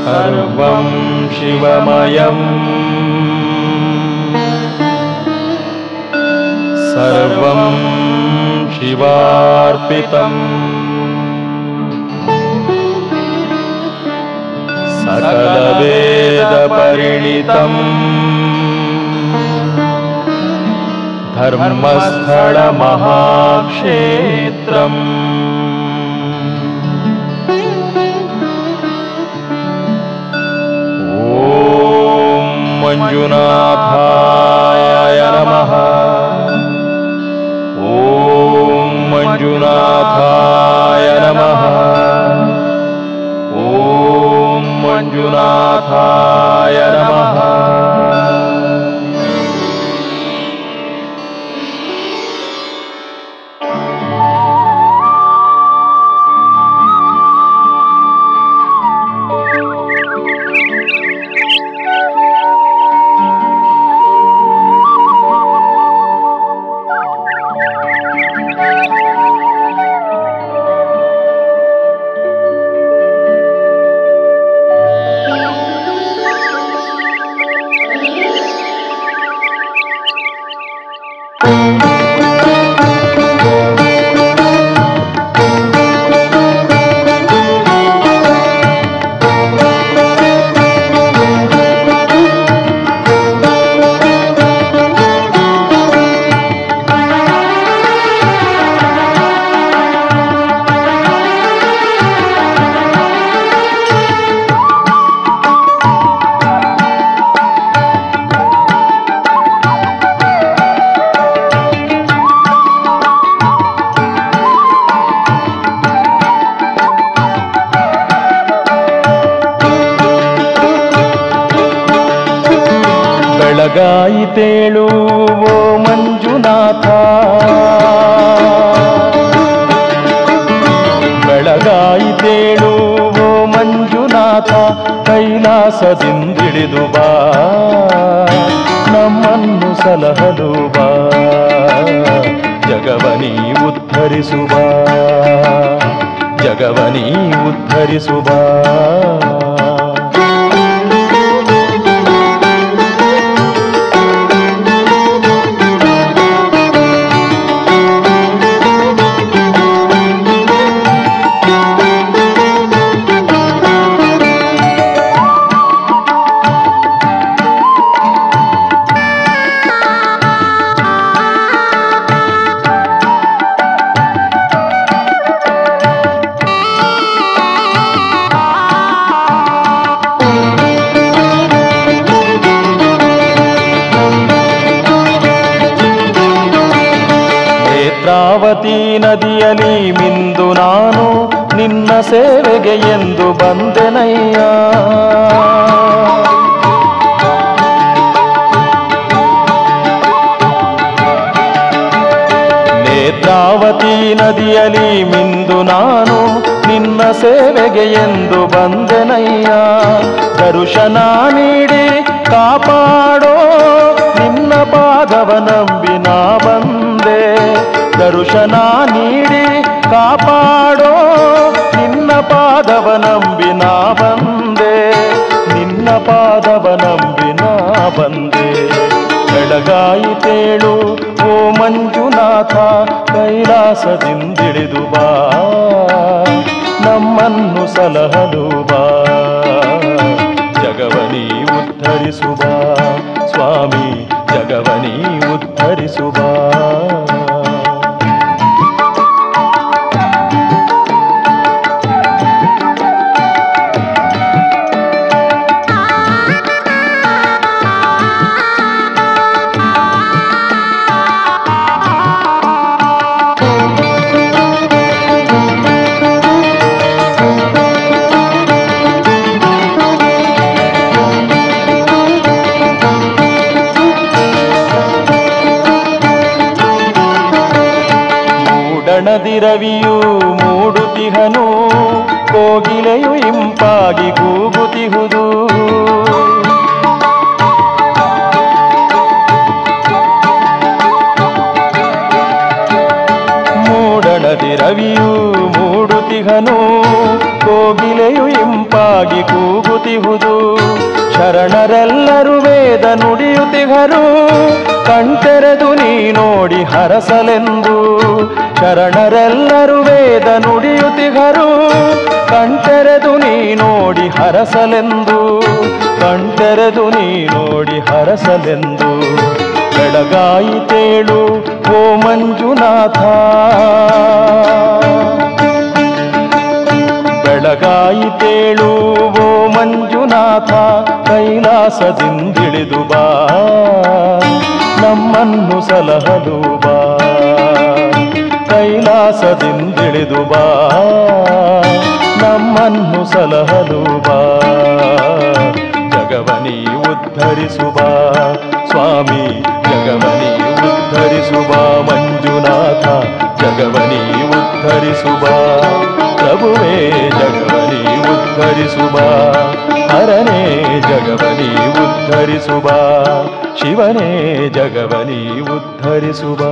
सर्वं शिवमयम् सर्वं शिवार्पितम् सकलवेदपरिणितम् धर्मस्थळमहाक्षेत्रम् ॐ मञ्जुनाथाय नमः ॐ मञ्जुनाथाय नमः ॐ मञ्जुनाथाय नमः ಬೆಳಗಾಯಿತೇಳು ಓ ಮಂಜುನಾಥ ಬೆಳಗಾಯಿತೇಳು ಓ ಮಂಜುನಾಥ ಕೈಲಾಸದಿಂದಿಳಿದು ಬಾ ನಮ್ಮನ್ನು ಸಲಹಲು ಬಾ ಜಗವನಿ ಉದ್ಧರಿಸುವ ಜಗವನಿ ಉದ್ಧರಿಸುವ ನೇತ್ರಾವತಿ ನದಿಯಲಿ ಮಿಂದು ನಾನು ನಿನ್ನ ಸೇವೆಗೆ ಎಂದು ಬಂದೆನಯ್ಯ ನೇತ್ರಾವತಿ ನದಿಯಲಿ ಮಿಂದು ನಾನು ನಿನ್ನ ಸೇವೆಗೆ ಎಂದು ಬಂದೆನಯ್ಯ ದರುಶನ ನೀಡಿ ಕಾಪಾಡೋ ನಿನ್ನ ಪಾದವ ನಂಬಿ ನಾ ಬಂದೆ ದರುಶನ ನೀಡಿ ಕಾಪಾಡೋ ನಿನ್ನ ಪಾದವ ನಂಬಿ ನಾ ಬಂದೆ ನಿನ್ನ ಪಾದವ ನಂಬಿ ನಾ ಬಂದೆ ಬೆಳಗಾಯಿತೇಳು ಓ ಮಂಜುನಾಥ ಕೈಲಾಸದಿಂದಿಳಿದು ಬಾ ನಮ್ಮನ್ನು ಸಲಹಲು ಬಾ ಜಗವನಿ ಉದ್ಧರಿಸುವ ಸ್ವಾಮಿ ಜಗವನಿ ಉದ್ಧರಿಸುವ ಮೂಡಣದಿ ರವಿಯು ಮೂಡುತಿಹನು ಕೋಗಿಲೆಯು ಇಂಪಾಗಿ ಕೂಗುತಿಹುದು ಮೂಡಣದಿ ರವಿಯು ಮೂಡುತಿಹನು ಕೋಗಿಲೆಯು ಇಂಪಾಗಿ ಇಂಪಾಗಿ ಕೂಗುತಿಹುದು ಶರಣರೆಲ್ಲರೂ ವೇದ ನುಡಿಯುತಿಹರು ಕಣ್ತೆರೆದು ನೀ ನೋಡಿ ಹರಸಲೆಂದು ಶರಣರೆಲ್ಲರೂ ವೇದ ನುಡಿಯುತಿಹರು ಕಣ್ತೆರೆದು ನೀ ನೋಡಿ ಹರಸಲೆಂದು ಕಣ್ತೆರೆದು ನೀ ನೋಡಿ ಹರಸಲೆಂದು ಬೆಳಗಾಯಿತೇಳು ಓ ಮಂಜುನಾಥ ಬೆಳಗಾಯಿತೇಳು ಓ ಮಂಜುನಾಥ ಕೈಲಾಸದಿಂದಿಳಿದು ಬಾ ನಮ್ಮನ್ನು ಸಲಹಲು ಬಾ ಕೈಲಾಸದಿಂದಿಳಿದು ಬಾ ನಮ್ಮನ್ನು ಸಲಹಲು ಬಾ ಜಗವನಿ ಉದ್ಧರಿಸುವ ಸ್ವಾಮಿ ಜಗವನಿ ಉದ್ಧರಿಸುವ ಮಂಜುನಾಥ ಜಗವನಿ ಉದ್ಧರಿಸುವ ಪ್ರಭುವೇ ಜಗವನಿ ಉದ್ಧರಿಸುವ ಹರನೇ ಜಗವನಿ ಉದ್ಧರಿಸುವ ಶಿವನೇ ಜಗವನಿ ಉದ್ಧರಿಸುವ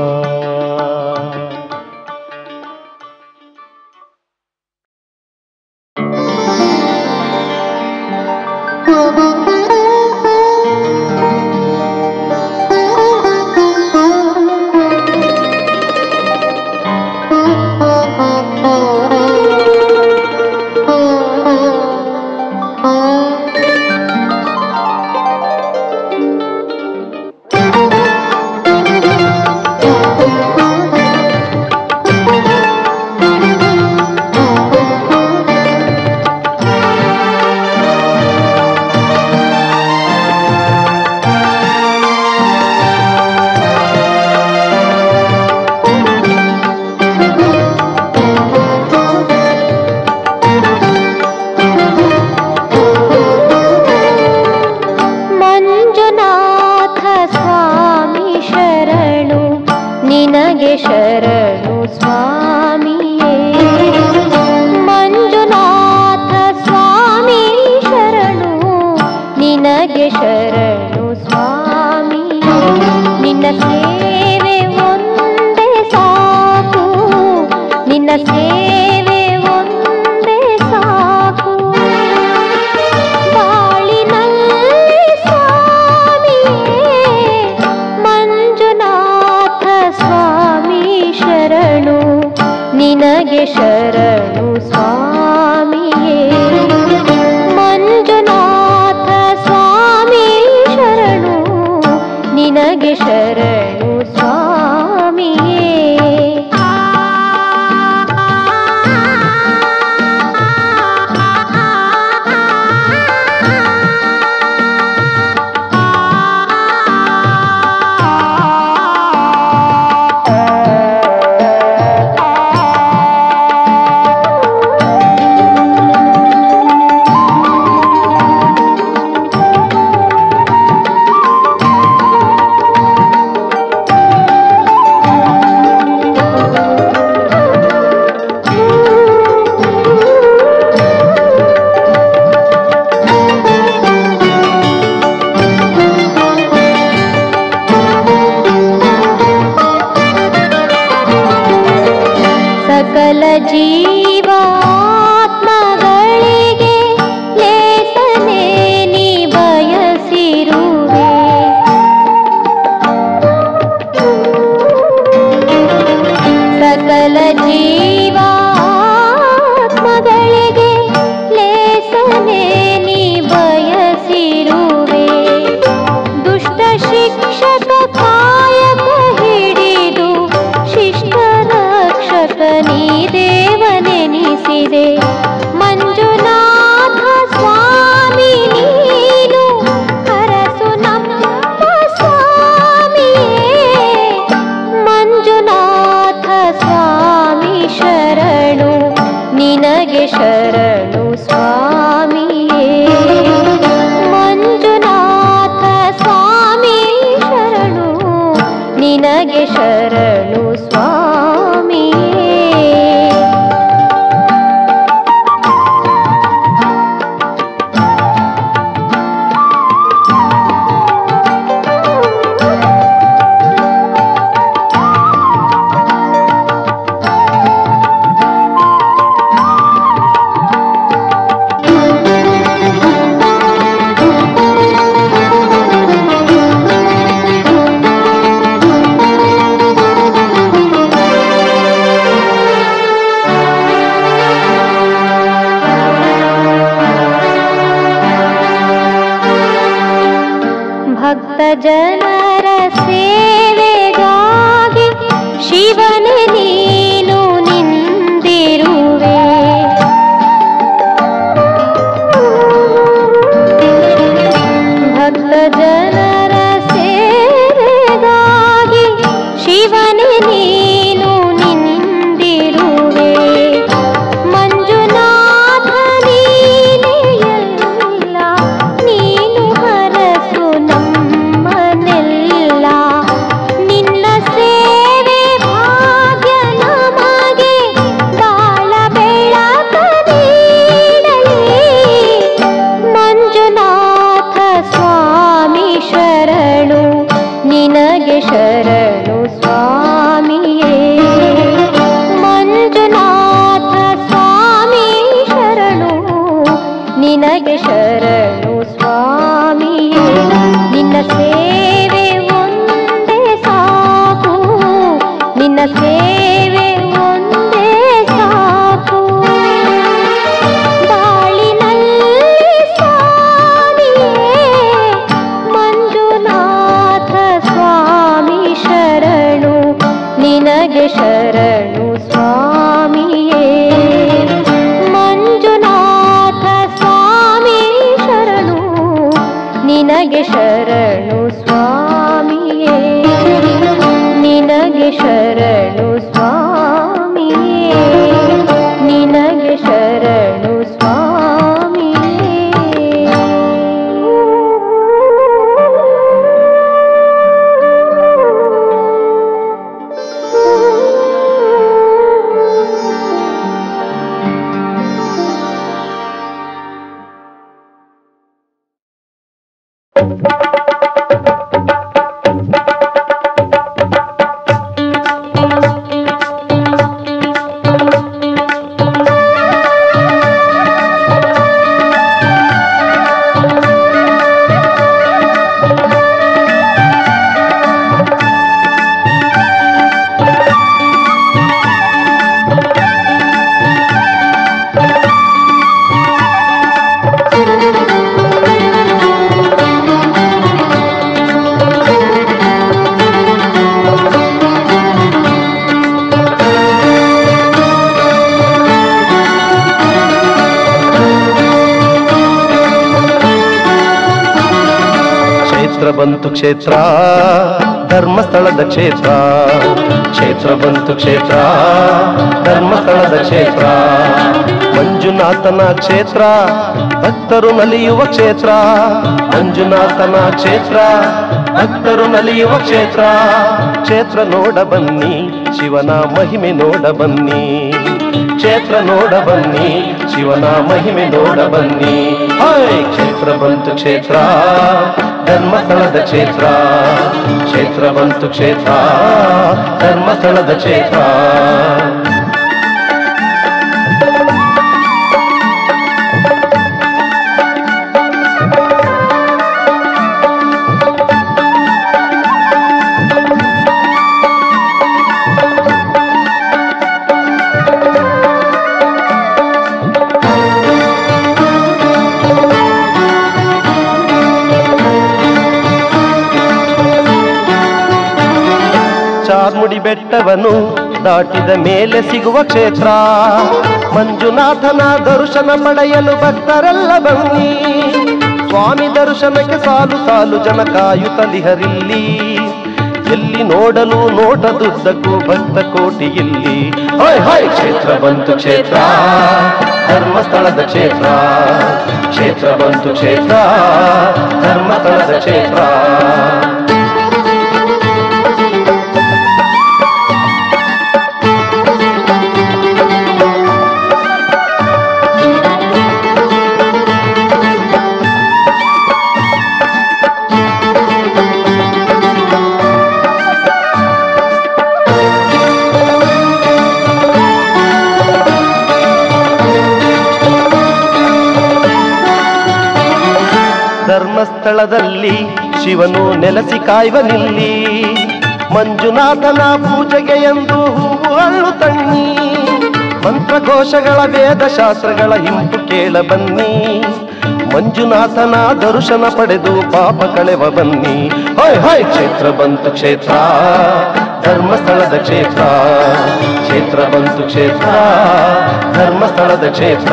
ಮಂಜುನಾಥ ಸ್ವಾಮಿ ಶರಣು ನಿನಗೆ ಶರಣು ಸ್ವಾಮಿಯೇ ಮಂಜುನಾಥ ಸ್ವಾಮಿ ಶರಣು ನಿನಗೆ ಶರಣು ಸ್ವಾಮಿಯೇ ನಿನ್ನ ಸೇವೆ ಒಂದೇ ಸಾಕು ನಿನ್ನ ಸೇವೆ ಒಂದೇ ಸಾಕು ಬಾಳಿನಲ್ಲಿ ಸ್ವಾಮಿಯೇ ಮಂಜುನಾಥ ಸ್ವಾಮಿ ಶರಣು ನಿನಗೆ ಶರಣು ಸ್ವಾಮಿಯೇ ಮಂಜುನಾಥ ಸ್ವಾಮಿ ಶರಣು ನಿನಗೆ ಶರಣು ಸ್ವಾಮಿಯೇ ಸಕಲ ಜೀವಾತ್ಮಗಳಿಗೆ ಲೇಸನೆ ನೀ ಬಯಸಿರುವೆ ಸಕಲ ಜೀವಾತ್ಮಗಳಿಗೆ ಲೇಸನೆ ನೀ ಬಯಸಿರುವೆ ದುಷ್ಟ ಶಿಕ್ಷಕ ಕಾಯಕ ಹಿಡಿದು ಶಿಷ್ಟ ರಕ್ಷಕ ನೀ ದೇವನೆನಿಸಿದೆ ಮಂಜುನಾಥ ಸ್ವಾಮಿ ನೀನು ಹರಸು ನಮ್ಮ ಸ್ವಾಮಿಯೇ ಮಂಜುನಾಥ ಸ್ವಾಮಿ ಶರಣು ನಿನಗೆ ಶರಣು ಸ್ವಾಮಿಯೇ ಮಂಜುನಾಥ ಸ್ವಾಮಿ ಶರಣು ನಿನಗೆ ಶರಣು ಸ್ವಾಮಿಯೇ ನಿನ್ನ ಸೇವೆ ಒಂದೇ ಸಾಕು ಬಾಳಿನಲ್ಲಿ ಸ್ವಾಮಿಯೇ ಮಂಜುನಾಥ ಸ್ವಾಮಿ ಶರಣು ನಿನಗೆ ಶರಣು ಸ್ವಾಮಿಯೇ ಮಂಜುನಾಥ ಸ್ವಾಮಿ ಶರಣು ನಿನಗೆ ಶರಣು ಸ್ವಾಮಿಯೇ ನಿನಗೆ ಶರಣು ಸ್ವಾಮಿಯೇ ನಿನಗೆ ಶರಣು ಸ್ವಾಮಿಯೇ ಕ್ಷೇತ್ರ ಬಂತು ಕ್ಷೇತ್ರ ಧರ್ಮಸ್ಥಳದ ಕ್ಷೇತ್ರ ಕ್ಷೇತ್ರ ಬಂತು ಕ್ಷೇತ್ರ ಧರ್ಮಸ್ಥಳದ ಕ್ಷೇತ್ರ ಮಂಜುನಾಥನ ಕ್ಷೇತ್ರ ಭಕ್ತರು ನಲಿಯುವ ಕ್ಷೇತ್ರ ಮಂಜುನಾಥನ ಕ್ಷೇತ್ರ ಭಕ್ತರು ನಲಿಯುವ ಕ್ಷೇತ್ರ ಕ್ಷೇತ್ರ ನೋಡ ಬನ್ನಿ ಶಿವನ ಮಹಿಮೆ ನೋಡ ಬನ್ನಿ ಕ್ಷೇತ್ರ ನೋಡ ಬನ್ನಿ ಶಿವನ ಮಹಿಮೆ ನೋಡ ಬನ್ನಿ ಹಾಯ್ ಕ್ಷೇತ್ರ ಬಂತು ಕ್ಷೇತ್ರ ಧರ್ಮಸ್ಥಳದ ಕ್ಷೇತ್ರ ಕ್ಷೇತ್ರ ಬಂತು ಕ್ಷೇತ್ರ ಧರ್ಮಸ್ಥಳದ ಕ್ಷೇತ್ರ ಚಾರ್ಮುಡಿ ಬೆಟ್ಟವನ್ನು ದಾಟಿದ ಮೇಲೆ ಸಿಗುವ ಕ್ಷೇತ್ರ ಮಂಜುನಾಥನ ದರ್ಶನ ಪಡೆಯಲು ಭಕ್ತರೆಲ್ಲ ಬನ್ನಿ ಸ್ವಾಮಿ ದರ್ಶನಕ್ಕೆ ಸಾಲು ಸಾಲು ಜನ ಕಾಯುತ್ತಲಿಹರಿಲ್ಲಿ ಎಲ್ಲಿ ನೋಡಲು ನೋಟದುದ್ದಕ್ಕೂ ಭಕ್ತ ಕೋಟಿ ಇಲ್ಲಿ ಹಾಯ್ ಹಾಯ್ ಕ್ಷೇತ್ರ ಬಂತು ಕ್ಷೇತ್ರ ಧರ್ಮಸ್ಥಳದ ಕ್ಷೇತ್ರ ಕ್ಷೇತ್ರ ಬಂತು ಕ್ಷೇತ್ರ ಧರ್ಮಸ್ಥಳದ ಕ್ಷೇತ್ರ ಧರ್ಮಸ್ಥಳದಲ್ಲಿ ಶಿವನು ನೆಲೆಸಿ ಕಾಯುವನಿಲ್ಲಿ ಮಂಜುನಾಥನ ಪೂಜೆಗೆ ಎಂದು ಹೂವು ಹಣ್ಣು ತಣ್ಣಿ ಮಂತ್ರಘೋಷಗಳ ವೇದ ಶಾಸ್ತ್ರಗಳ ಹಿಂಪು ಕೇಳ ಬನ್ನಿ ಮಂಜುನಾಥನ ದರ್ಶನ ಪಡೆದು ಪಾಪ ಕಳೆವ ಬನ್ನಿ ಹೊಯ್ ಹೊಯ್ ಕ್ಷೇತ್ರ ಬಂತು ಕ್ಷೇತ್ರ ಧರ್ಮಸ್ಥಳದ ಕ್ಷೇತ್ರ ಕ್ಷೇತ್ರ ಬಂತು ಕ್ಷೇತ್ರ ಧರ್ಮಸ್ಥಳದ ಕ್ಷೇತ್ರ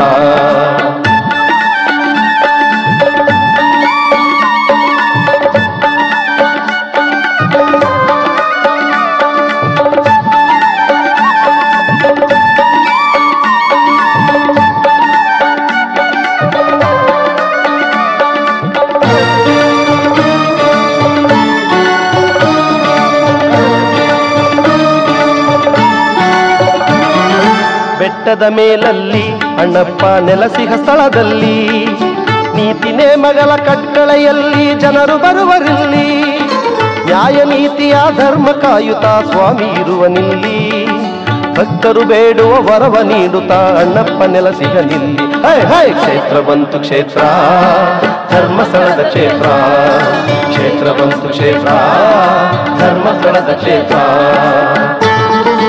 ಬೆಟ್ಟದ ಮೇಲಲ್ಲಿ ಅಣ್ಣಪ್ಪ ನೆಲಸಿಹ ಸ್ಥಳದಲ್ಲಿ ನೀತಿ ನೇಮಗಳ ಕಟ್ಟಳೆಯಲ್ಲಿ ಜನರು ಬರುವರಿಲ್ಲಿ ನ್ಯಾಯ ನೀತಿಯ ಧರ್ಮ ಕಾಯುತ್ತಾ ಸ್ವಾಮಿ ಇರುವನಿಲ್ಲಿ ಭಕ್ತರು ಬೇಡುವ ವರವ ನೀಡುತ್ತಾ ಅಣ್ಣಪ್ಪ ನೆಲಸಿಹ ನಿಲ್ಲಿ ಹೈ ಹೈ ಕ್ಷೇತ್ರ ಬಂತು ಕ್ಷೇತ್ರ ಧರ್ಮಸ್ಥಳದ ಕ್ಷೇತ್ರ ಕ್ಷೇತ್ರ ಬಂತು ಕ್ಷೇತ್ರ ಧರ್ಮಸ್ಥಳದ ಕ್ಷೇತ್ರ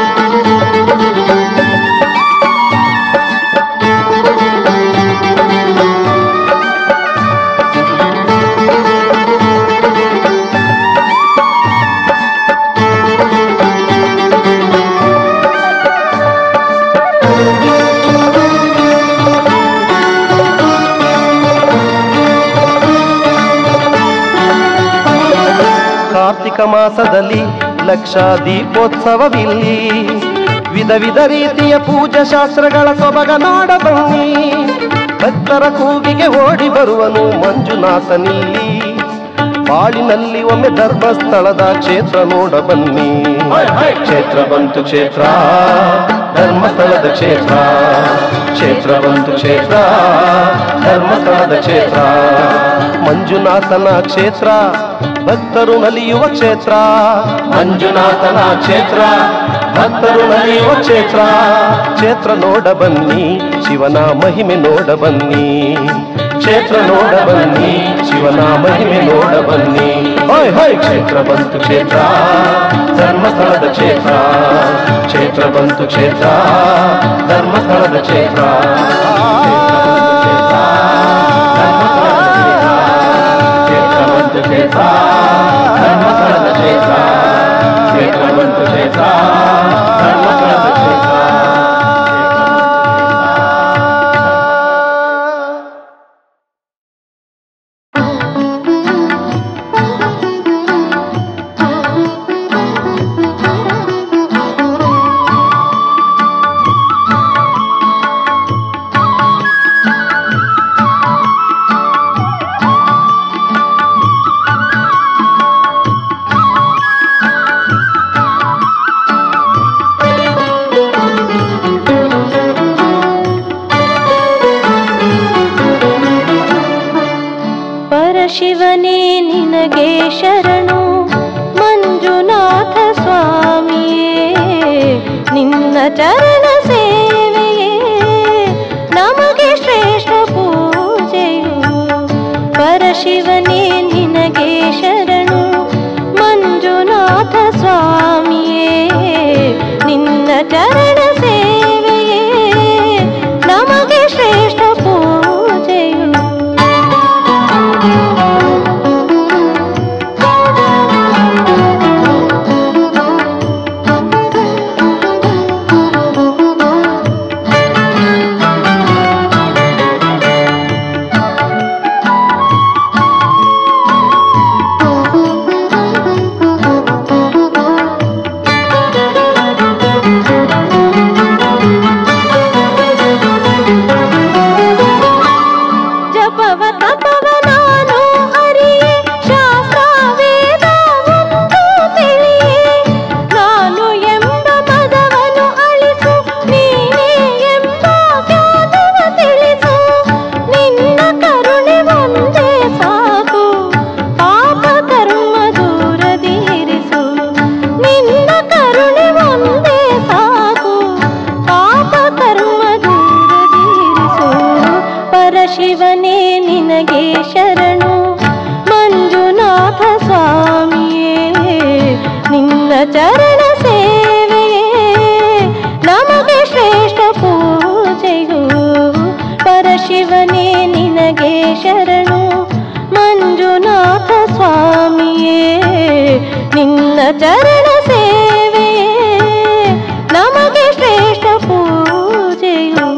ಲಕ್ಷ ದೀಪೋತ್ಸವವಿಲ್ಲಿ ವಿಧ ವಿಧ ರೀತಿಯ ಪೂಜಾ ಶಾಸ್ತ್ರಗಳ ಸೊಬಗ ನೋಡ ಬನ್ನಿ ಭಕ್ತರ ಕೂಗಿಗೆ ಓಡಿ ಬರುವನು ಮಂಜುನಾಥನಿಲ್ಲಿ ಬಾಳಿನಲ್ಲಿ ಒಮ್ಮೆ ಧರ್ಮಸ್ಥಳದ ಕ್ಷೇತ್ರ ನೋಡ ಬನ್ನಿ ಕ್ಷೇತ್ರ ಬಂತು ಕ್ಷೇತ್ರ ಧರ್ಮಸ್ಥಳದ ಕ್ಷೇತ್ರ ಕ್ಷೇತ್ರ ಬಂತು ಕ್ಷೇತ್ರ ಧರ್ಮಸ್ಥಳದ ಕ್ಷೇತ್ರ ಮಂಜುನಾಥನ ಕ್ಷೇತ್ರ ಭಕ್ತರು ನಲಿಯುವ ಕ್ಷೇತ್ರ ಮಂಜುನಾಥನ ಕ್ಷೇತ್ರ ಭಕ್ತರು ನಲಿಯುವ ಕ್ಷೇತ್ರ ಕ್ಷೇತ್ರ ನೋಡ ಬನ್ನಿ ಶಿವನ ಮಹಿಮೆ ನೋಡ ಬನ್ನಿ ಕ್ಷೇತ್ರ ನೋಡ ಬನ್ನಿ ಶಿವನ ಮಹಿಮೆ ನೋಡ ಬನ್ನಿ ಹೋಯ್ ಹೋಯ್ ಕ್ಷೇತ್ರ ಬಂತು ಕ್ಷೇತ್ರ ಧರ್ಮಸ್ಥಳದ ಕ್ಷೇತ್ರ ಕ್ಷೇತ್ರ ಬಂತು ಕ್ಷೇತ್ರ ಧರ್ಮಸ್ಥಳದ ಕ್ಷೇತ್ರ ಕ್ಷೇತ್ರ ಬಂತು ಕ್ಷೇತ್ರ ಧರ್ಮಸ್ಥಳದ ಕ್ಷೇತ್ರ ಕ್ಷೇತ್ರ ಬಂತು ಕ್ಷೇತ್ರ ಧರ್ಮಸ್ಥಳದ ಕ್ಷೇತ್ರ ಪರಶಿವನೇ ನಿನಗೆ ಶರಣು ಮಂಜುನಾಥ ಸ್ವಾಮಿಯೇ ನಿನ್ನ ಚರಣ ಸೇವೆಯೇ ನಮಗೆ ಶ್ರೇಷ್ಠ ಪೂಜೆಯು ಪರಶಿವನೇ ನಿನಗೆ ಶರಣು ಮಂಜುನಾಥ ಸ್ವಾಮಿಯೇ ನಿನ್ನ ಚರಣ ಸೇವೆಯೇ ನಮಗೆ ಶ್ರೇಷ್ಠ ಪೂಜೆಯು ಜಪವ ತಪವ ನಾನು ಅರಿಯೆ ಶಾಸ್ತ್ರ ವೇದ ಒಂದು ತಿಳಿಯೆ ನಾನು ಎಂಬ ಪದವನ್ನು ಅಳಿಸು ನೀನೇ ಎಂಬ ಜ್ಞಾನವ ತಿಳಿಸು ನಿನ್ನ ಕರುಣೆ ಒಂದೇ ಸಾಕು ಪಾಪ ಕರ್ಮ ದೂರದಿ ಇರಿಸು ನಿನ್ನ ಕರುಣೆ ಒಂದೇ ಸಾಕು ಪಾಪ ಕರ್ಮ ದೂರದಿ ಇರಿಸು ಪರಶಿವನೇ ನಿನಗೆ ಶರಣು ಮಂಜುನಾಥ ಸ್ವಾಮಿಯೇ ನಿನ್ನ ಚರಣ ಸೇವೆಯೇ ನಮಗೆ ಶ್ರೇಷ್ಠ ಪೂಜೆಯು ಪರಶಿವನೇ ನಿನಗೆ ಶರಣು ಮಂಜುನಾಥ ಸ್ವಾಮಿಯೇ ನಿನ್ನ ಚರಣ ಸೇವೆಯೇ ನಮಗೆ ಶ್ರೇಷ್ಠ ಪೂಜೆಯು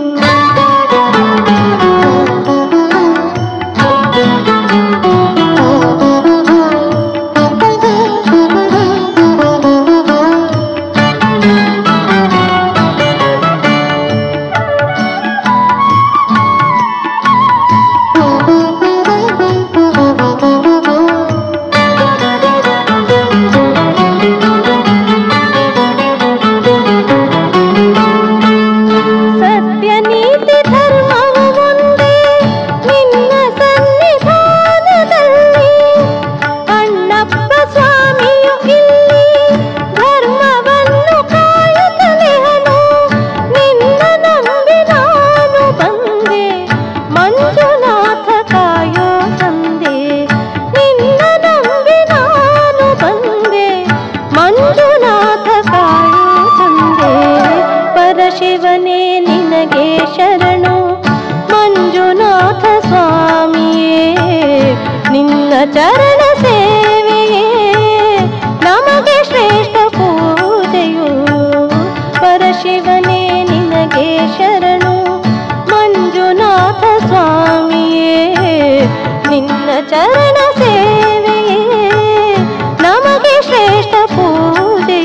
ಸತ್ಯ ನೀತಿ ಧರ್ಮವು ಒಂದೇ ನಿನ್ನ ಸನ್ನಿಧಾನದಲ್ಲಿ ಅಣ್ಣಪ್ಪ ಸ್ವಾಮಿಯು ಇಲ್ಲಿ ಧರ್ಮವನ್ನು ಕಾಯುತ್ತಲಿಹನು ನಿನ್ನ ನಂಬಿ ನಾನು ಬಂದೆ ಮಂಜುನಾಥ ಕಾಯೋ ತಂದೆ ನಿನ್ನ ನಂಬಿ ನಾನು ಬಂದೆ ಮಂಜುನಾಥ ಕಾಯೋ ತಂದೆ ಪರಶಿವನೇ ನಿನಗೆ ಶರಣು ಮಂಜುನಾಥ ಸ್ವಾಮಿಯೇ ನಿನ್ನ ಚರಣ ಸೇವೆಯೇ ನಮಗೆ ಶ್ರೇಷ್ಠ ಪೂಜೆಯು ಪರಶಿವನೇ ನಿನಗೆ ಶರಣು ಮಂಜುನಾಥ ಸ್ವಾಮಿಯೇ ನಿನ್ನ ಚರಣ ಸೇವೆಯೇ ನಮಗೆ ಶ್ರೇಷ್ಠ ಪೂಜೆ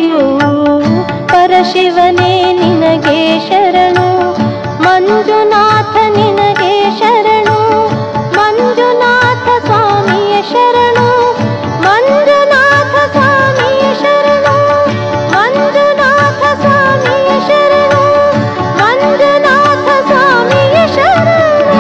ಶಿವನೇ ನಿನಗೆ ಶರಣು ಮಂಜುನಾಥ ನಿನಗೆ ಶರಣು ಮಂಜುನಾಥ ಸ್ವಾಮಿಯ ಶರಣು ಮಂಜುನಾಥ ಸ್ವಾಮಿಯ ಶರಣು ಮಂಜುನಾಥ ಸ್ವಾಮಿಯ ಶರಣು ಮಂಜುನಾಥ ಸ್ವಾಮಿಯ ಶರಣು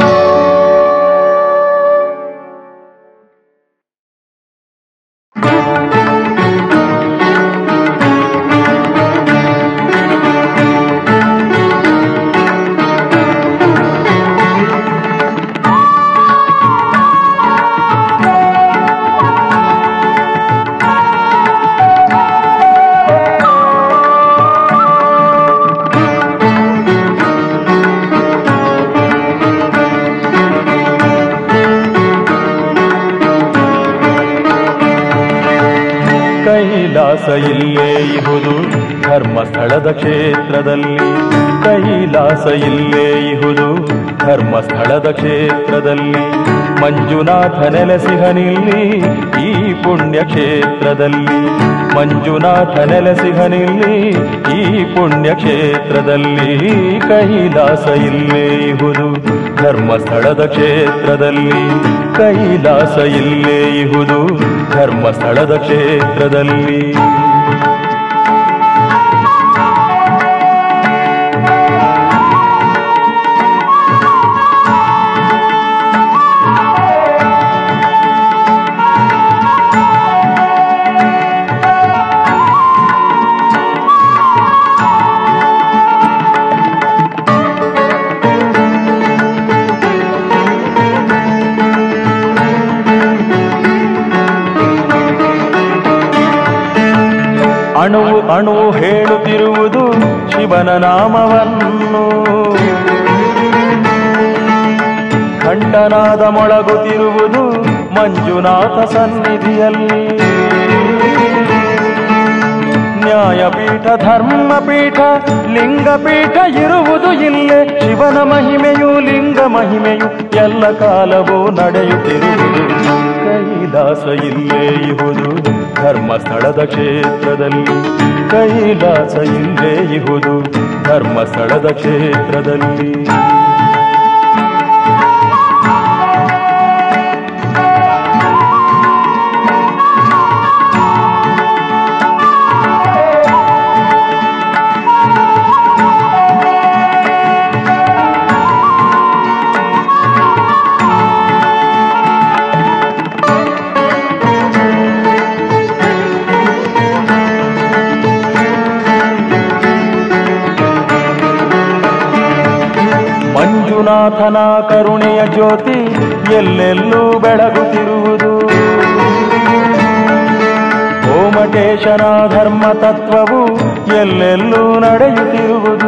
ಕೈಲಾಸ ಇಲ್ಲೇ ಇಹುದು ಧರ್ಮಸ್ಥಳದ ಕ್ಷೇತ್ರದಲ್ಲಿ ಕೈಲಾಸ ಇಲ್ಲೇ ಇಹುದು ಧರ್ಮಸ್ಥಳದ ಕ್ಷೇತ್ರದಲ್ಲಿ ಮಂಜುನಾಥ ನೆಲೆಸಿಹನಿಲ್ಲಿ ಈ ಪುಣ್ಯ ಕ್ಷೇತ್ರದಲ್ಲಿ ಮಂಜುನಾಥ ನೆಲೆಸಿಹನಿಲ್ಲಿ ಈ ಪುಣ್ಯ ಕ್ಷೇತ್ರದಲ್ಲಿ ಕೈಲಾಸ ಇಲ್ಲೇ ಇಹುದು ಧರ್ಮಸ್ಥಳದ ಕ್ಷೇತ್ರದಲ್ಲಿ ಕೈಲಾಸ ಇಲ್ಲೇ ಇಹುದು ಧರ್ಮಸ್ಥಳದ ಕ್ಷೇತ್ರದಲ್ಲಿ ಅಣುವು ಅಣುವು ಹೇಳುತ್ತಿರುವುದು ಶಿವನ ನಾಮವನ್ನು ಕಂಠನಾದ ಮೊಳಗುತ್ತಿರುವುದು ಮಂಜುನಾಥ ಸನ್ನಿಧಿಯಲ್ಲಿ ನ್ಯಾಯಪೀಠ ಧರ್ಮಪೀಠ ಲಿಂಗಪೀಠ ಇರುವುದು ಇಲ್ಲೇ ಶಿವನ ಮಹಿಮೆಯು ಲಿಂಗ ಮಹಿಮೆಯು ಎಲ್ಲ ಕಾಲವೂ ನಡೆಯುತ್ತಿರುವುದು ಕೈಲಾಸ ಇಲ್ಲೇ ಇಹುದು ಧರ್ಮಸ್ಥಳದ ಕ್ಷೇತ್ರದಲ್ಲಿ ಕೈಲಾಸ ಇಲ್ಲೇ ಇಹುದು ಧರ್ಮಸ್ಥಳದ ಕ್ಷೇತ್ರದಲ್ಲಿ ಮಂಜುನಾಥನ ಕರುಣೆಯ ಜ್ಯೋತಿ ಎಲ್ಲೆಲ್ಲೂ ಬೆಳಗುತ್ತಿರುವುದು ಓಮಟೇಶನ ಧರ್ಮ ತತ್ವವು ಎಲ್ಲೆಲ್ಲೂ ನಡೆಯುತ್ತಿರುವುದು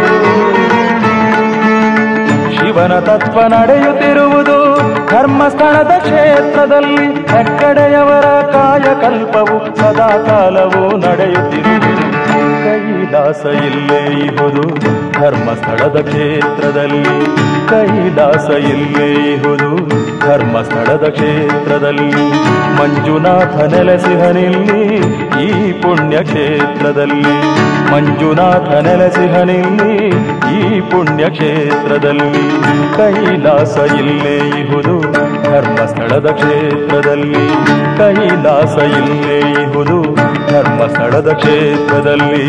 ಶಿವನ ತತ್ವ ನಡೆಯುತ್ತಿರುವುದು ಧರ್ಮಸ್ಥಳದ ಕ್ಷೇತ್ರದಲ್ಲಿ ಹೆಗ್ಗಡೆಯವರ ಕಾಯಕಲ್ಪವು ಸದಾ ಕಾಲವೂ ನಡೆಯುತ್ತಿರುವುದು ಕೈಲಾಸ ಇಲ್ಲೇ ಇಹುದು ಧರ್ಮಸ್ಥಳದ ಕ್ಷೇತ್ರದಲ್ಲಿ ಕೈಲಾಸ ಇಲ್ಲೇ ಇಹುದು ಧರ್ಮಸ್ಥಳದ ಕ್ಷೇತ್ರದಲ್ಲಿ ಮಂಜುನಾಥ ನೆಲೆಸಿಹನಿಲ್ಲಿ ಈ ಪುಣ್ಯ ಕ್ಷೇತ್ರದಲ್ಲಿ ಮಂಜುನಾಥ ನೆಲೆಸಿಹನಿಲ್ಲಿ ಈ ಪುಣ್ಯ ಕ್ಷೇತ್ರದಲ್ಲಿ ಕೈಲಾಸ ಇಲ್ಲೇ ಇಹುದು ಧರ್ಮಸ್ಥಳದ ಕ್ಷೇತ್ರದಲ್ಲಿ ಕೈಲಾಸ ಇಲ್ಲೇ ಇಹುದು ಧರ್ಮಸ್ಥಳದ ಕ್ಷೇತ್ರದಲ್ಲಿ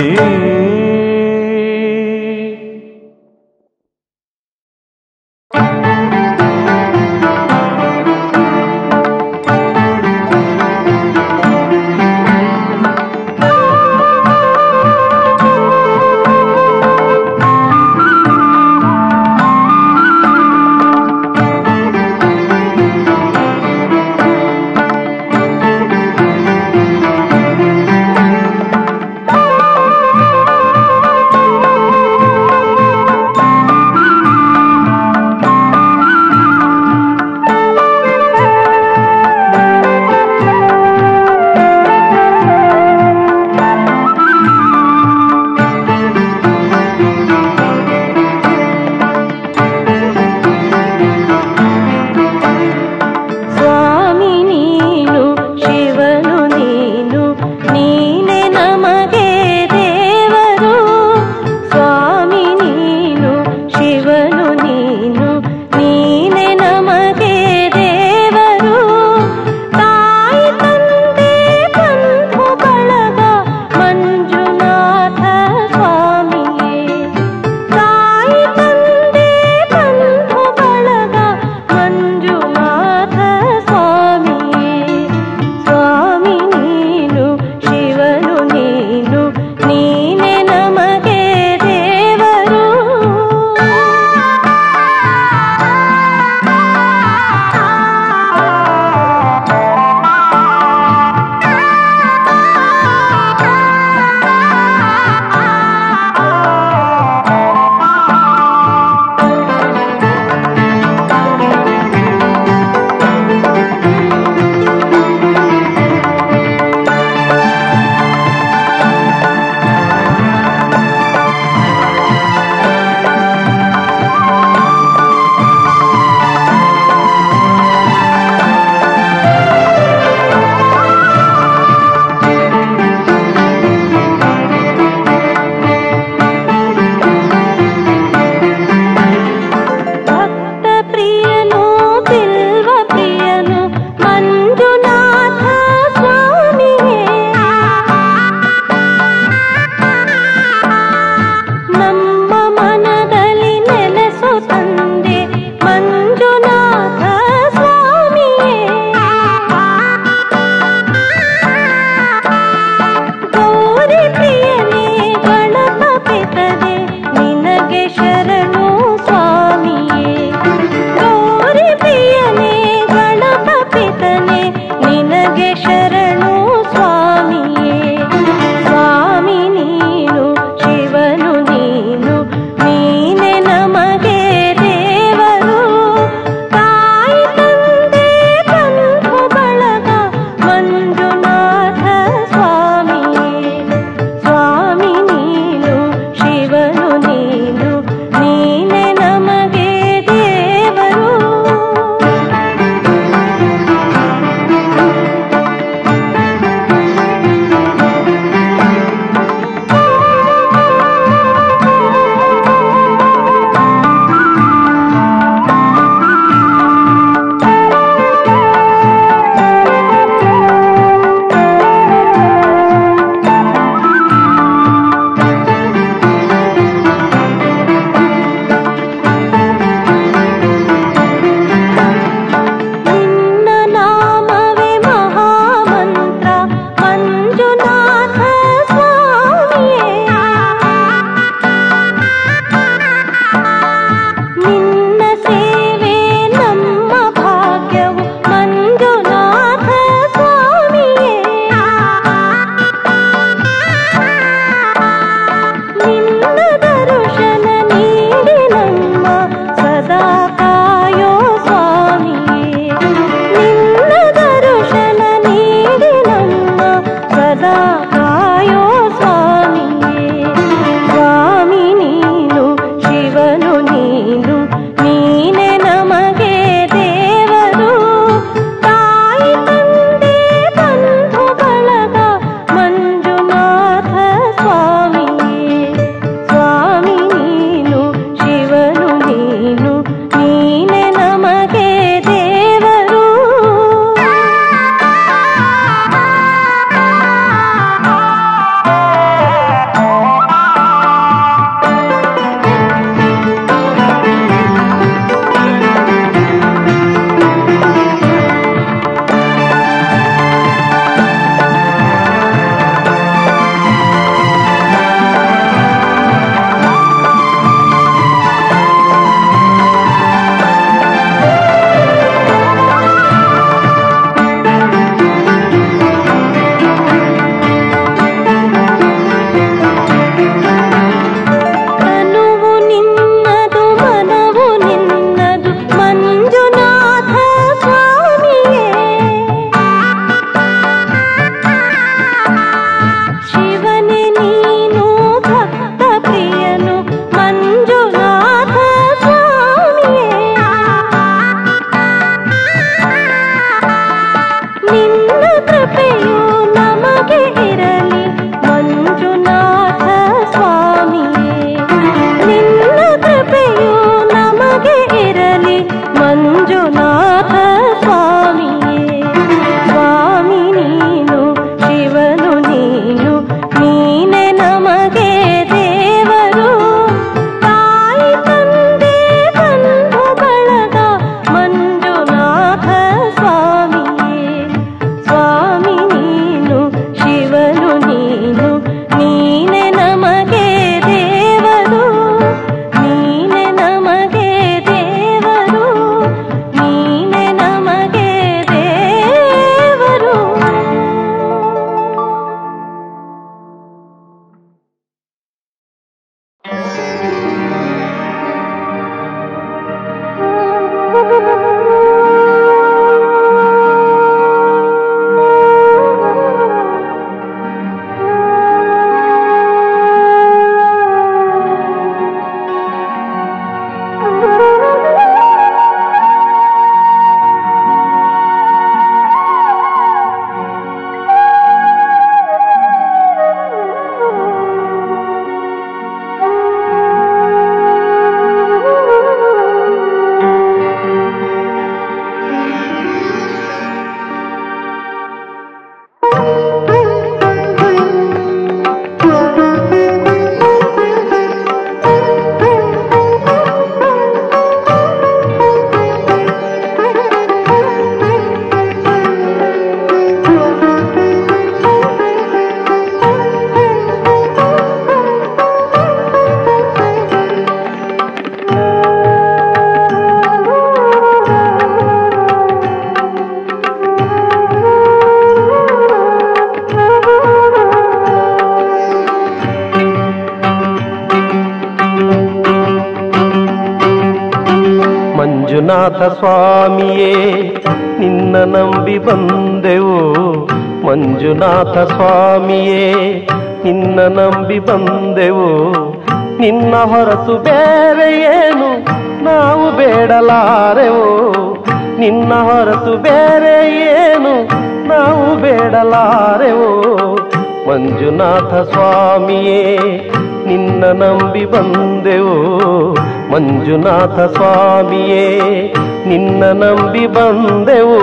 ಮಂಜುನಾಥ ಸ್ವಾಮಿಯೇ ನಿನ್ನ ನಂಬಿ ಬಂದೆವು ಮಂಜುನಾಥ ಸ್ವಾಮಿಯೇ ನಿನ್ನ ನಂಬಿ ಬಂದೆವು ನಿನ್ನ ಹೊರತು ಬೇರೆ ಏನು ನಾವು ಬೇಡಲಾರೆವು ನಿನ್ನ ಹೊರತು ಬೇರೆ ಏನು ನಾವು ಬೇಡಲಾರೆವು ಮಂಜುನಾಥ ಸ್ವಾಮಿಯೇ ನಿನ್ನ ನಂಬಿ ಬಂದೆವು ಮಂಜುನಾಥ ಸ್ವಾಮಿಯೇ ನಿನ್ನ ನಂಬಿ ಬಂದೆವು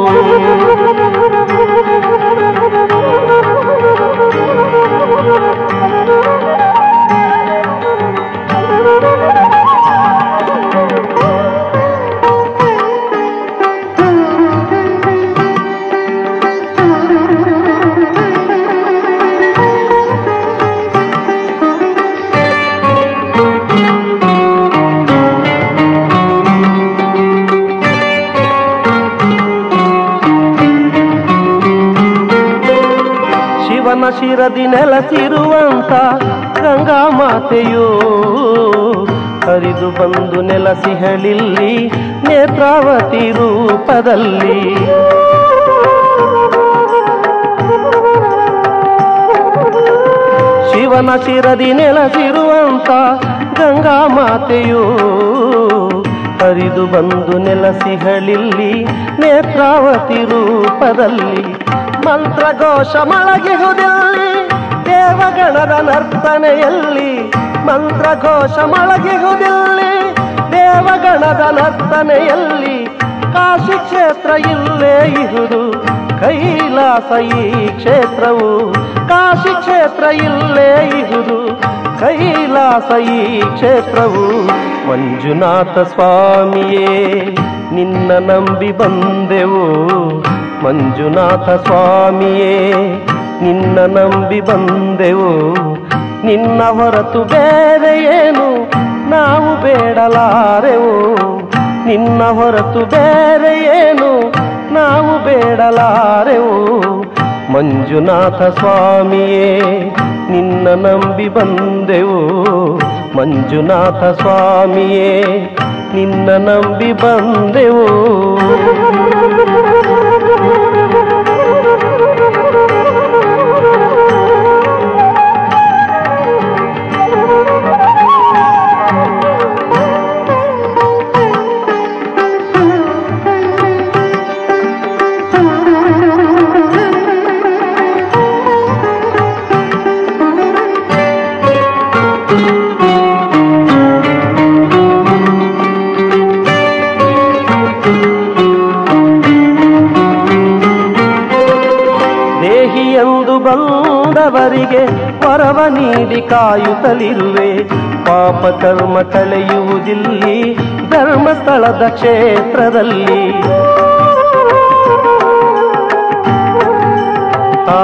ಶಿವನ ಶಿರದಿ ನೆಲಸಿರುವಂತ ಗಂಗಾ ಮಾತೆಯು ಹರಿದು ಬಂದು ನೆಲಸಿಹಳಿಲ್ಲಿ ನೇತ್ರಾವತಿ ರೂಪದಲ್ಲಿ ಶಿವನ ಶಿರದಿ ನೆಲಸಿರುವಂತ ಗಂಗಾ ಮಾತೆಯು ಹರಿದು ಬಂದು ನೆಲಸಿಹಳಿಲ್ಲಿ ನೇತ್ರಾವತಿ ರೂಪದಲ್ಲಿ ಮಂತ್ರಘೋಷ ಮೊಳಗಿಹುದಲ್ಲಿ ದೇವಗಣದ ನರ್ತನೆಯಲ್ಲಿ ಮಂತ್ರಘೋಷ ಮೊಳಗಿಹುದಲ್ಲಿ ದೇವಗಣದ ನರ್ತನೆಯಲ್ಲಿ ಕಾಶಿ ಕ್ಷೇತ್ರ ಇಲ್ಲೇ ಇಹುದು ಕೈಲಾಸ ಈ ಕ್ಷೇತ್ರವು ಕಾಶಿ ಕ್ಷೇತ್ರ ಇಲ್ಲೇ ಇಹುದು ಕೈಲಾಸ ಈ ಕ್ಷೇತ್ರವು ಮಂಜುನಾಥ ಸ್ವಾಮಿಯೇ ನಿನ್ನ ನಂಬಿ ಬಂದೆವು ಮಂಜುನಾಥ ಸ್ವಾಮಿಯೇ ನಿನ್ನ ನಂಬಿ ಬಂದೆವು ನಿನ್ನ ಹೊರತು ಬೇರೆ ಏನು ನಾವು ಬೇಡಲಾರೆವು ನಿನ್ನ ಹೊರತು ಬೇರೆ ಏನು ನಾವು ಬೇಡಲಾರೆವು ಮಂಜುನಾಥ ಸ್ವಾಮಿಯೇ ನಿನ್ನ ನಂಬಿ ಬಂದೆವು ಮಂಜುನಾಥ ಸ್ವಾಮಿಯೇ ನಿನ್ನ ನಂಬಿ ಬಂದೆವು ದೇಹಿಯಂದು ಬಂದವರಿಗೆ ವರವ ನೀಡಿ ಕಾಯುತ್ತಲಿರುವೆ ಪಾಪ ಕರ್ಮ ಕಳೆಯುವುದಿಲ್ಲಿ ಧರ್ಮಸ್ಥಳದ ಕ್ಷೇತ್ರದಲ್ಲಿ ಆ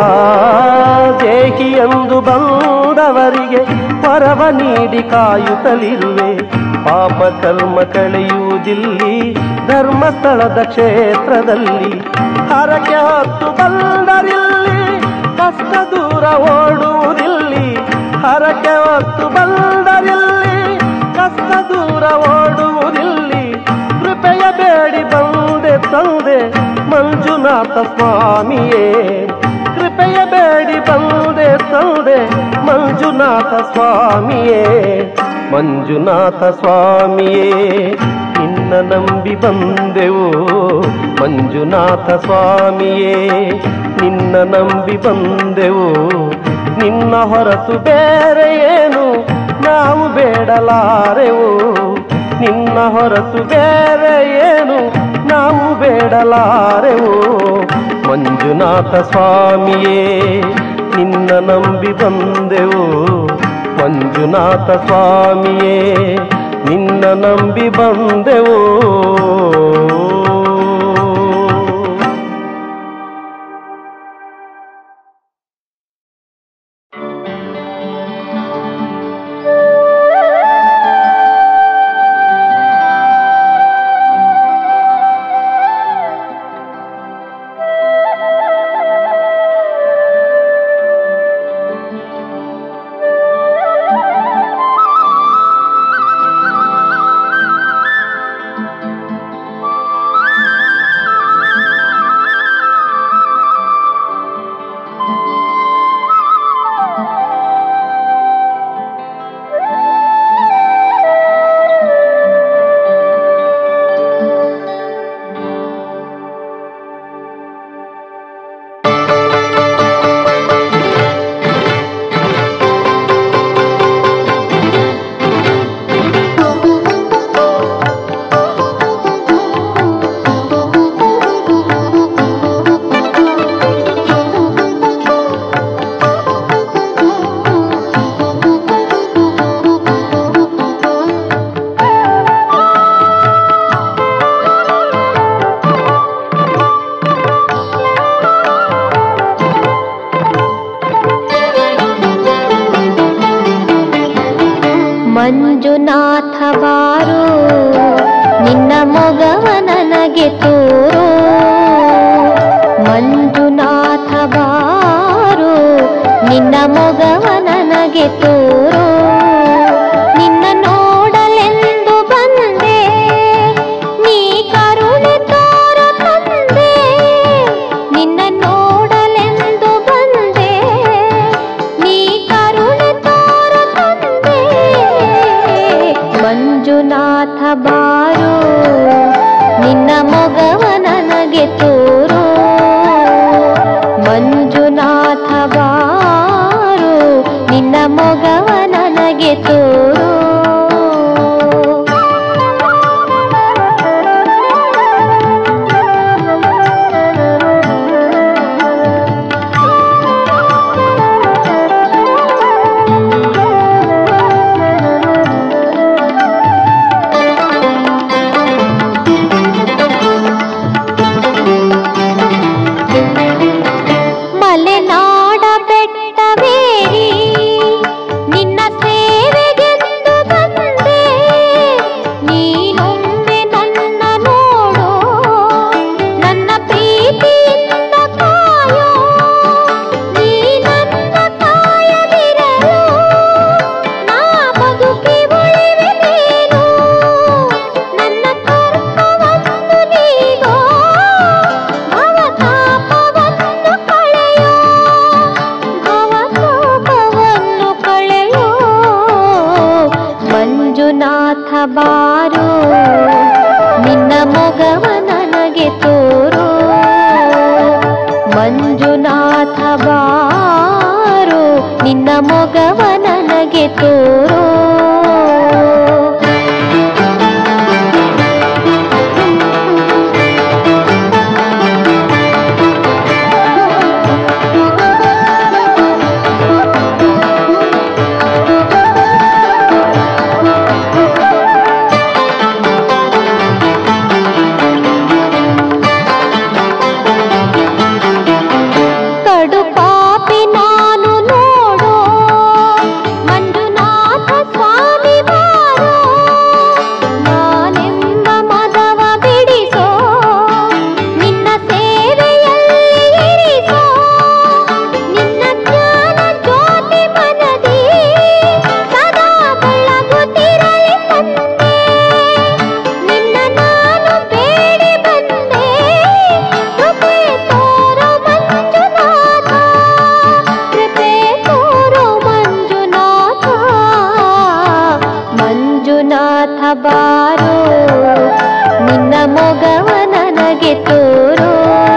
ದೇಹಿಯಂದು ಬಂದವರಿಗೆ ವರವ ನೀಡಿ ಕಾಯುತ್ತಲಿರುವೆ ಪಾಪ ಕರ್ಮ ಕಳೆಯುವುದಿಲ್ಲಿ ಧರ್ಮಸ್ಥಳದ ಕ್ಷೇತ್ರದಲ್ಲಿ ಹರಕೆ ಹೊತ್ತು ಬಂದರಿಲ್ಲಿ ಕಷ್ಟ ದೂರ ಓಡುವುದಿಲ್ಲಿ ಹರಕೆ ಹೊತ್ತು ಬಂದರಿಲ್ಲಿ ಕಷ್ಟ ದೂರ ಓಡುವುದಿಲ್ಲಿ ಕೃಪೆಯ ಬೇಡಿ ಬಂದೆ ತಂದೆ ಮಂಜುನಾಥ ಸ್ವಾಮಿಯೇ ಕೃಪೆಯ ಬೇಡಿ ಬಂದೆ ತಂದೆ ಮಂಜುನಾಥ ಸ್ವಾಮಿಯೇ ಮಂಜುನಾಥ ಸ್ವಾಮಿಯೇ ನಿನ್ನ ನಂಬಿ ಬಂದೆವು ಮಂಜುನಾಥ ಸ್ವಾಮಿಯೇ ನಿನ್ನ ನಂಬಿ ಬಂದೆವು ನಿನ್ನ ಹೊರತು ಬೇರೆ ಏನು ನಾವು ಬೇಡಲಾರೆವು ನಿನ್ನ ಹೊರತು ಬೇರೆ ಏನು ನಾವು ಬೇಡಲಾರೆವು ಮಂಜುನಾಥ ಸ್ವಾಮಿಯೇ ನಿನ್ನ ನಂಬಿ ಬಂದೆವು ಮಂಜುನಾಥ ಸ್ವಾಮಿಯೇ ನಿನ್ನ ನಂಬಿ ಬಂದೆವು ಮಂಜುನಾಥ ಬಾರು ನಿನ್ನ ಮೊಗವ ನನಗೆ ತೋರು ಮಂಜುನಾಥ ಬಾರು ನಿನ್ನ ಮೊಗವ ನನಗೆ ತೋರು ನಿನ್ನ ನೋಡಲೆಂದು ಬಂದೆ ನೀ ಕರುಣೆ ತೋರ ತಂದೆ ನಿನ್ನ ನೋಡಲೆಂದು ಬಂದೆ ನೀ ಕರುಣೆ ತೋರ ತಂದೆ ಮಂಜುನಾಥ ಬಾರು ನಿನ್ನ ಮೊಗವ ನನಗೆ ತೋರು ಮಂಜುನಾಥ ಬಾರು ನಿನ್ನ ಮೊಗವ ನನಗೆ ತೋರು ಮಲೆನಾಡ ಬೆಟ್ಟವೇರಿ ನಿನ್ನ ಸೇವೆಗೆಂದು ಬಂದೆ ನೀನೊಮ್ಮೆ ನನ್ನ ನೋಡು ನನ್ನ ಪ್ರೀತಿಯಿಂದ ಕಾಯೋ ನೀ ನನ್ನ ಕಾಯದಿರಲು ನಾ ಬದುಕಿ ಉಳಿವೆನೇನು ನನ್ನ ಕರ್ಮವನ್ನು ನೀಗೋ ಭವತಾಪವನ್ನು ಕಳೆಯೋ ಭವತಾಪವನ್ನು ಕಳೆಯೋ ಮಂಜುನಾಥ ಬಾರು ನಿನ್ನ ಮೊಗವ ನನಗೆ ತೋರು ಮಂಜುನಾಥ ಬಾರು ನಿನ್ನ ಮೊಗವ ನನಗೆ ತೋರು ಕಡು ಪಾಪಿ ನಾನು ನೋಡೋ ಮಂಜುನಾಥ ಸ್ವಾಮಿ ಬಾರೋ ನಾನೆಂಬ ಮದವ ಬಿಡಿಸೋ ನಿನ್ನ ಸೇವೆಯಲ್ಲಿ ಇರಿಸೋ ನಿನ್ನ ಜ್ಞಾನ ಜ್ಯೋತಿ ಮನದಿ ಸದಾ ಬೆಳಗುತ್ತಿರಲಿ ತಂದೆ ನಿನ್ನ ನಾನು ಬೇಡಿ ಬಂದೆ ಕೃಪೆ ತೋರೋ ಮಂಜುನಾಥ ಕೃಪೆ ತೋರೋ ಮಂಜುನಾಥ ಮಂಜುನಾಥ ಬಾರೋ ನಿನ್ನ ಮೊಗವ ನನಗೆ ತೋರೋ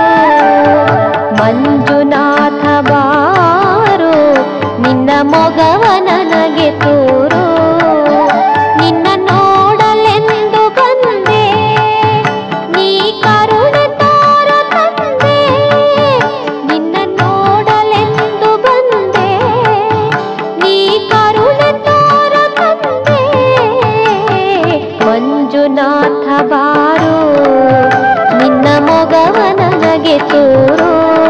ಮಂಜುನಾಥ ಬಾರೋ ನಿನ್ನ ಮೊಗವ ನನಗೆ ತೋರೋ ನಿನ್ನ ನೋಡಲೆಂದು ಬಂದೆ ನೀ ಕರುಣೆ ತೋರ ತಂದೆ ನಿನ್ನ ನೋಡಲೆಂದು ಬಂದೆ ನೀ ಕರುಣೆ ತೋರ ತಂದೆ ಮಂಜುನಾಥ ಬಾರು ನಿನ್ನ ಮೊಗವ ನನಗೆ ತೋರು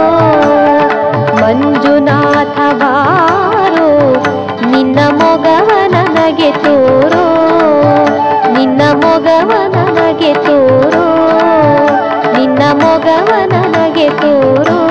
ಮಂಜುನಾಥ ಬಾರು ನಿನ್ನ ಮೊಗವ ನನಗೆ ತೋರು ನಿನ್ನ ಮೊಗವ ನನಗೆ ತೋರು ನಿನ್ನ ಮೊಗವ ನನಗೆ ತೋರು